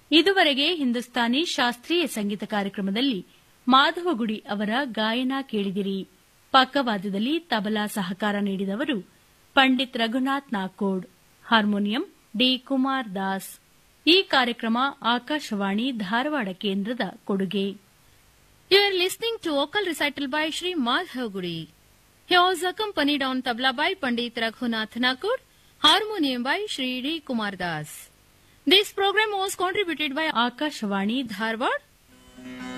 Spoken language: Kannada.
ಇದುವರೆಗೆ ಹಿಂದೂಸ್ತಾನಿ ಶಾಸ್ತ್ರೀಯ ಸಂಗೀತ ಕಾರ್ಯಕ್ರಮದಲ್ಲಿ ಮಾಧವಗುಡಿ ಅವರ ಗಾಯನ ಕೇಳಿದಿರಿ ಪಕ್ಕವಾದ್ಯದಲ್ಲಿ ತಬಲಾ ಸಹಕಾರ ನೀಡಿದವರು ಪಂಡಿತ್ ರಘುನಾಥ್ ನಾಕೋಡ್ ಹಾರ್ಮೋನಿಯಂ ಡಿ ಕುಮಾರ್ ದಾಸ್ ಈ ಕಾರ್ಯಕ್ರಮ ಆಕಾಶವಾಣಿ ಧಾರವಾಡ ಕೇಂದ್ರದ ಕೊಡುಗೆ You are listening to vocal recital by Sri Madhav Gudi. He was accompanied on tabla by Pandit Raghunath Nakur, harmonium by Sri D. Kumar Das. This program was contributed by Akashvani Dharwad